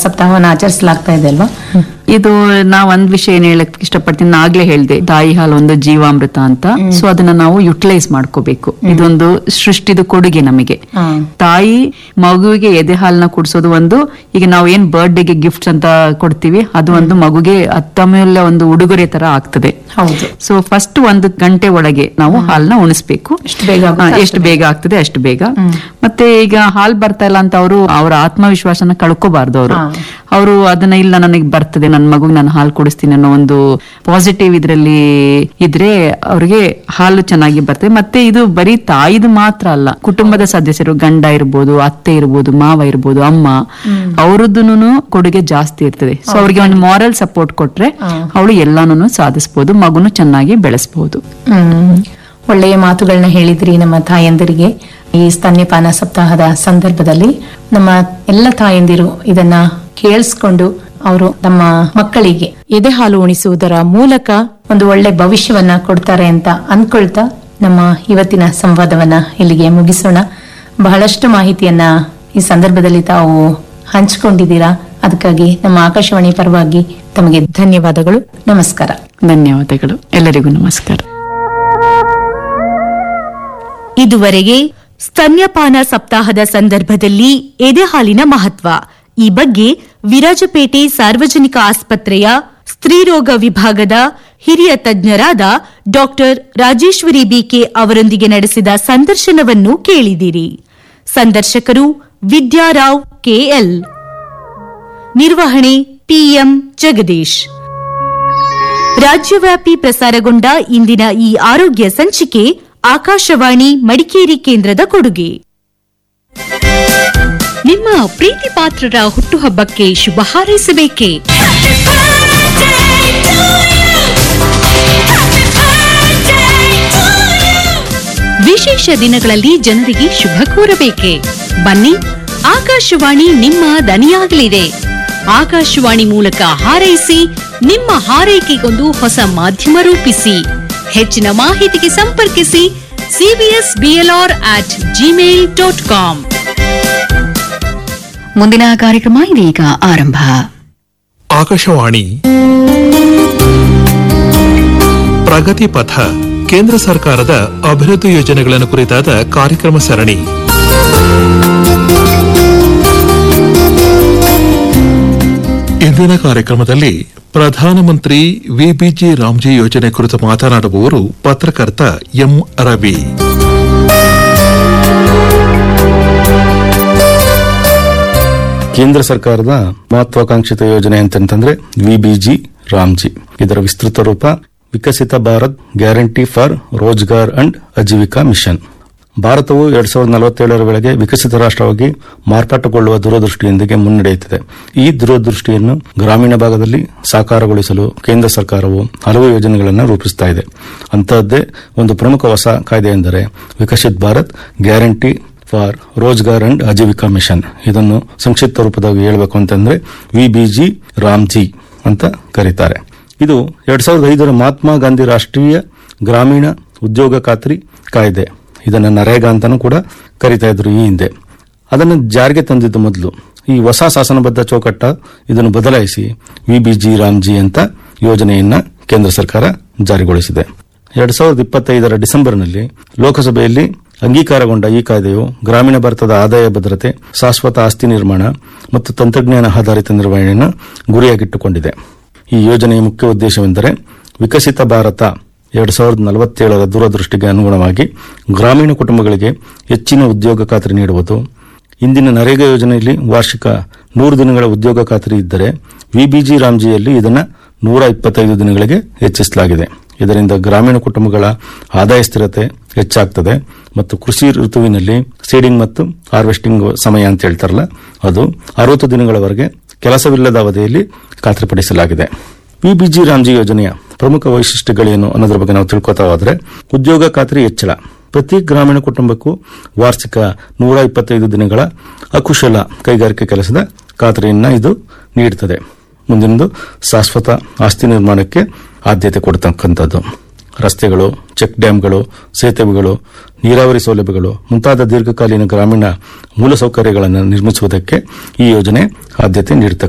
ಸಪ್ತಾಹವನ್ನು ಆಚರಿಸಲಾಗ್ತಾ ಇದೆ ಅಲ್ವಾ ಇದು ನಾ ಒಂದ್ ವಿಷಯ ಏನ್ ಹೇಳಕ್ ಇಷ್ಟಪಡ್ತೀನಿ ನಾ ಆಗ್ಲೇ ಹೇಳ್ದೆ ತಾಯಿ ಹಾಲು ಒಂದು ಜೀವಾಮೃತ ಅಂತ ಸೊ ಅದನ್ನ ನಾವು ಯುಟಿಲೈಸ್ ಮಾಡ್ಕೋಬೇಕು ಇದೊಂದು ಸೃಷ್ಟಿದು ಕೊಡುಗೆ ನಮಗೆ ಹಾ. ತಾಯಿ ಮಗುವಿಗೆ ಎದೆ ಹಾಲನ್ನ ಕುಡಿಸೋದು ಒಂದು ಈಗ ನಾವು ಏನ್ ಬರ್ಡೇಗೆ ಗಿಫ್ಟ್ ಅಂತ ಕೊಡ್ತೀವಿ ಅದು ಒಂದು ಮಗುಗೆ ಅತ್ತಮೂಲ್ಯ ಒಂದು ಉಡುಗೊರೆ ತರ ಆಗ್ತದೆ ಹೌದು ಸೊ ಫಸ್ಟ್ ಒಂದು ಗಂಟೆ ಒಳಗೆ ನಾವು ಹಾಲನ್ನ ಉಣಿಸ್ಬೇಕು ಎಷ್ಟು ಬೇಗ ಆಗುತ್ತೋ ಹಾ, ಅಷ್ಟು ಎಷ್ಟು ಬೇಗ ಆಗ್ತದೆ ಅಷ್ಟು ಬೇಗ ಮತ್ತೆ ಈಗ ಹಾಲ್ ಬರ್ತಾ ಇಲ್ಲ ಅಂತ ಅವರು ಅವರ ಆತ್ಮವಿಶ್ವಾಸನ ಕಳ್ಕೋಬಾರ್ದು ಅವರು ಹಾ. ಅವರು ಅದನ್ನ ಇಲ್ಲ ನನಗೆ ಬರ್ತದೆ ನನ್ನ ಮಗುಗೆ ನಾನು ಹಾಲು ಕೊಡಿಸ್ತೀನಿ ಅನ್ನೋ ಒಂದು ಪಾಸಿಟಿವ್ ಇದ್ರಲ್ಲಿ ಇದ್ರೆ ಅವ್ರಿಗೆ ಹಾಲು ಚೆನ್ನಾಗಿ ಬರ್ತದೆ ಮತ್ತೆ ಇದು ಬರೀ ತಾಯಿದು ಮಾತ್ರ ಅಲ್ಲ ಕುಟುಂಬದ ಸದಸ್ಯರು ಗಂಡ ಇರ್ಬೋದು ಅತ್ತೆ ಇರ್ಬೋದು ಮಾವ ಇರ್ಬೋದು ಅಮ್ಮ ಅವ್ರದ್ದು ಕೊಡುಗೆ ಜಾಸ್ತಿ ಇರ್ತದೆ ಸೊ ಅವ್ರಿಗೆ ಒಂದು ಮಾರಲ್ ಸಪೋರ್ಟ್ ಕೊಟ್ರೆ ಅವಳು ಎಲ್ಲಾನು ಸಾಧಿಸಬಹುದು ಮಗುನು ಚೆನ್ನಾಗಿ ಬೆಳೆಸಬಹುದು ಹ್ಮ್ ಒಳ್ಳೆಯ ಮಾತುಗಳನ್ನ ಹೇಳಿದ್ರಿ ನಮ್ಮ ತಾಯಂದಿರಿಗೆ ಈ ಸ್ತನ್ಯಪಾನ ಸಪ್ತಾಹದ ಸಂದರ್ಭದಲ್ಲಿ ನಮ್ಮ ಎಲ್ಲ ತಾಯಂದಿರು ಇದನ್ನ ಕೇಳಿಸ್ಕೊಂಡು ಅವರು ನಮ್ಮ ಮಕ್ಕಳಿಗೆ ಎದೆ ಹಾಲು ಉಣಿಸುವುದರ ಮೂಲಕ ಒಂದು ಒಳ್ಳೆ ಭವಿಷ್ಯವನ್ನ ಕೊಡ್ತಾರೆ ಅಂತ ಅನ್ಕೊಳ್ತಾ ನಮ್ಮ ಇವತ್ತಿನ ಸಂವಾದವನ್ನ ಇಲ್ಲಿಗೆ ಮುಗಿಸೋಣ ಬಹಳಷ್ಟು ಮಾಹಿತಿಯನ್ನ ಈ ಸಂದರ್ಭದಲ್ಲಿ ತಾವು ಹಂಚಿಕೊಂಡಿದ್ದೀರಾ ಅದಕ್ಕಾಗಿ ನಮ್ಮ ಆಕಾಶವಾಣಿ ಪರವಾಗಿ ತಮಗೆ ಧನ್ಯವಾದಗಳು ನಮಸ್ಕಾರ ಧನ್ಯವಾದಗಳು ಎಲ್ಲರಿಗೂ ನಮಸ್ಕಾರ ಇದುವರೆಗೆ ಸ್ತನ್ಯಪಾನ ಸಪ್ತಾಹದ ಸಂದರ್ಭದಲ್ಲಿ ಎದೆಹಾಲಿನ ಮಹತ್ವ ಈ ಬಗ್ಗೆ ವಿರಾಜಪೇಟೆ ಸಾರ್ವಜನಿಕ ಆಸ್ಪತ್ರೆಯ ಸ್ತ್ರೀರೋಗ ವಿಭಾಗದ ಹಿರಿಯ ತಜ್ಞರಾದ ಡಾಕ್ಟರ್ ರಾಜೇಶ್ವರಿ ಬಿಕೆ ಅವರೊಂದಿಗೆ ನಡೆಸಿದ ಸಂದರ್ಶನವನ್ನು ಕೇಳಿದಿರಿ ಸಂದರ್ಶಕರು ವಿದ್ಯಾರಾವ್ ಕೆಎಲ್ ನಿರ್ವಹಣೆ ಟಿಎಂ ಜಗದೀಶ್ ರಾಜ್ಯವ್ಯಾಪಿ ಪ್ರಸಾರಗೊಂಡ ಇಂದಿನ ಈ ಆರೋಗ್ಯ ಸಂಚಿಕೆ ಆಕಾಶವಾಣಿ ಮಡಿಕೇರಿ ಕೇಂದ್ರದ ಕೊಡುಗೆ ನಿಮ್ಮ ಪ್ರೀತಿ ಪಾತ್ರರ ಹುಟ್ಟುಹಬ್ಬಕ್ಕೆ ಶುಭ ಹಾರೈಸಬೇಕೆ ವಿಶೇಷ ದಿನಗಳಲ್ಲಿ ಜನರಿಗೆ ಶುಭ ಕೋರಬೇಕೆ ಬನ್ನಿ ಆಕಾಶವಾಣಿ ನಿಮ್ಮ ದನಿಯಾಗಲಿದೆ ಆಕಾಶವಾಣಿ ಮೂಲಕ ಹಾರೈಸಿ ನಿಮ್ಮ ಹಾರೈಕೆಗೊಂದು ಹೊಸ ಮಾಧ್ಯಮ ರೂಪಿಸಿ ಹೆಚ್ಚಿನ ಮಾಹಿತಿಗೆ ಸಂಪರ್ಕಿಸಿ CBS BLR at Gmail dot com ಮುಂದಿನ ಕಾರ್ಯಕ್ರಮ ಇದೀಗ ಆರಂಭ ಆಕಾಶವಾಣಿ ಪ್ರಗತಿ ಪಥ ಕೇಂದ್ರ ಸರ್ಕಾರದ ಅಭಿವೃದ್ಧಿ ಯೋಜನೆಗಳನ್ನು ಕುರಿತಾದ ಕಾರ್ಯಕ್ರಮ ಸರಣಿ ಇಂದಿನ ಕಾರ್ಯಕ್ರಮದಲ್ಲಿ ಪ್ರಧಾನಮಂತ್ರಿ ವಿಬಿಜಿ ರಾಮ್ಜಿ ಯೋಜನೆ ಕುರಿತು ಮಾತನಾಡುವವರು ಪತ್ರಕರ್ತ ಎಂ ರವಿ ಕೇಂದ್ರ ಸರ್ಕಾರದ ಮಹತ್ವಾಕಾಂಕ್ಷಿತ ಯೋಜನೆ ಅಂತಂತಂದ್ರೆ ವಿಬಿಜಿ ರಾಮ್ಜಿ ಇದರ ವಿಸ್ತೃತ ರೂಪ Viksit Bharat guarantee for Rozgar and Ajeevika mission ಭಾರತವು ಎರಡ್ ಸಾವಿರದ ನಲವತ್ತೇಳರ ವೇಳೆಗೆ ವಿಕಸಿತ ರಾಷ್ಟ್ರವಾಗಿ ಮಾರ್ಪಾಟುಗೊಳ್ಳುವ ದೂರದೃಷ್ಟಿಯೊಂದಿಗೆ ಮುನ್ನಡೆಯುತ್ತಿದೆ ಈ ದೂರದೃಷ್ಟಿಯನ್ನು ಗ್ರಾಮೀಣ ಭಾಗದಲ್ಲಿ ಸಾಕಾರಗೊಳಿಸಲು ಕೇಂದ್ರ ಸರ್ಕಾರವು ಹಲವು ಯೋಜನೆಗಳನ್ನು ರೂಪಿಸುತ್ತಾ ಇದೆ ಅಂತಹದ್ದೇ ಒಂದು ಪ್ರಮುಖ ಹೊಸ ಕಾಯ್ದೆ ಎಂದರೆ Viksit Bharat guarantee for Rozgar and Ajeevika mission ಇದನ್ನು ಸಂಕ್ಷಿಪ್ತ ರೂಪದಲ್ಲಿ ಹೇಳಬೇಕು ಅಂತಂದ್ರೆ ವಿಬಿಜಿ ರಾಮ್ಜಿ ಅಂತ ಕರೀತಾರೆ ಇದು ಎರಡ್ ಸಾವಿರದ ಐದರ ಮಹಾತ್ಮ ಗಾಂಧಿ ರಾಷ್ಟ್ರೀಯ ಗ್ರಾಮೀಣ ಉದ್ಯೋಗ ಖಾತ್ರಿ ಕಾಯ್ದೆ ಇದನ್ನು ನರೇಗಾ ಅಂತಾನೂ ಕೂಡ ಕರೀತಾ ಇದ್ರು ಈ ಹಿಂದೆ ಅದನ್ನು ಜಾರಿಗೆ ತಂದಿದ್ದು ಮೊದಲು ಈ ಹೊಸ ಶಾಸನಬದ್ಧ ಚೌಕಟ್ಟ ಇದನ್ನು ಬದಲಾಯಿಸಿ ವಿಬಿಜಿ ರಾಮ್ಜಿ ಅಂತ ಯೋಜನೆಯನ್ನ ಕೇಂದ್ರ ಸರ್ಕಾರ ಜಾರಿಗೊಳಿಸಿದೆ ಎರಡ್ ಸಾವಿರದ ಇಪ್ಪತ್ತೈದರ ಡಿಸೆಂಬರ್ನಲ್ಲಿ ಲೋಕಸಭೆಯಲ್ಲಿ ಅಂಗೀಕಾರಗೊಂಡ ಈ ಕಾಯ್ದೆಯು ಗ್ರಾಮೀಣ ಭಾರತದ ಆದಾಯ ಭದ್ರತೆ ಶಾಶ್ವತ ಆಸ್ತಿ ನಿರ್ಮಾಣ ಮತ್ತು ತಂತ್ರಜ್ಞಾನ ಆಧಾರಿತ ನಿರ್ವಹಣೆಯನ್ನು ಗುರಿಯಾಗಿಟ್ಟುಕೊಂಡಿದೆ ಈ ಯೋಜನೆಯ ಮುಖ್ಯ ಉದ್ದೇಶವೆಂದರೆ ವಿಕಸಿತ ಭಾರತ ಎರಡ್ ಸಾವಿರದ ನಲವತ್ತೇಳರ ದೂರದೃಷ್ಟಿಗೆ ಅನುಗುಣವಾಗಿ ಗ್ರಾಮೀಣ ಕುಟುಂಬಗಳಿಗೆ ಹೆಚ್ಚಿನ ಉದ್ಯೋಗ ಖಾತ್ರಿ ನೀಡುವುದು ಇಂದಿನ ನರೇಗಾ ಯೋಜನೆಯಲ್ಲಿ ವಾರ್ಷಿಕ ನೂರು ದಿನಗಳ ಉದ್ಯೋಗ ಖಾತ್ರಿ ಇದ್ದರೆ ವಿಬಿಜಿ ರಾಮ್ಜಿಯಲ್ಲಿ ಇದನ್ನು ನೂರ ಇಪ್ಪತ್ತೈದು ದಿನಗಳಿಗೆ ಹೆಚ್ಚಿಸಲಾಗಿದೆ ಇದರಿಂದ ಗ್ರಾಮೀಣ ಕುಟುಂಬಗಳ ಆದಾಯ ಸ್ಥಿರತೆ ಹೆಚ್ಚಾಗ್ತದೆ ಮತ್ತು ಕೃಷಿ ಋತುವಿನಲ್ಲಿ ಸೀಡಿಂಗ್ ಮತ್ತು ಹಾರ್ವೆಸ್ಟಿಂಗ್ ಸಮಯ ಅಂತ ಹೇಳ್ತಾರಲ್ಲ ಅದು ಅರವತ್ತು ದಿನಗಳವರೆಗೆ ಕೆಲಸವಿಲ್ಲದ ಅವಧಿಯಲ್ಲಿ ಖಾತ್ರಿಪಡಿಸಲಾಗಿದೆ ವಿಬಿಜಿ ರಾಮ್ಜಿ ಯೋಜನೆಯ ಪ್ರಮುಖ ವೈಶಿಷ್ಟ್ಯಗಳೇನು ಅನ್ನೋದ್ರ ಬಗ್ಗೆ ನಾವು ತಿಳ್ಕೊತಾ ಹೋದ್ರೆ ಉದ್ಯೋಗ ಖಾತ್ರಿ ಹೆಚ್ಚಳ ಪ್ರತಿ ಗ್ರಾಮೀಣ ಕುಟುಂಬಕ್ಕೂ ವಾರ್ಷಿಕ ನೂರ ಇಪ್ಪತ್ತೈದು ದಿನಗಳ ಅಕುಶಲ ಕೈಗಾರಿಕೆ ಕೆಲಸದ ಖಾತ್ರಿಯನ್ನ ಇದು ನೀಡುತ್ತದೆ ಮುಂದಿನದು ಶಾಶ್ವತ ಆಸ್ತಿ ನಿರ್ಮಾಣಕ್ಕೆ ಆದ್ಯತೆ ಕೊಡ್ತಕ್ಕಂಥದ್ದು ರಸ್ತೆಗಳು ಚೆಕ್ ಡ್ಯಾಂಗಳು ಸೇತುವೆಗಳು ನೀರಾವರಿ ಸೌಲಭ್ಯಗಳು ಮುಂತಾದ ದೀರ್ಘಕಾಲೀನ ಗ್ರಾಮೀಣ ಮೂಲಸೌಕರ್ಯಗಳನ್ನು ನಿರ್ಮಿಸುವುದಕ್ಕೆ ಈ ಯೋಜನೆ ಆದ್ಯತೆ ನೀಡತಕ್ಕಂಥ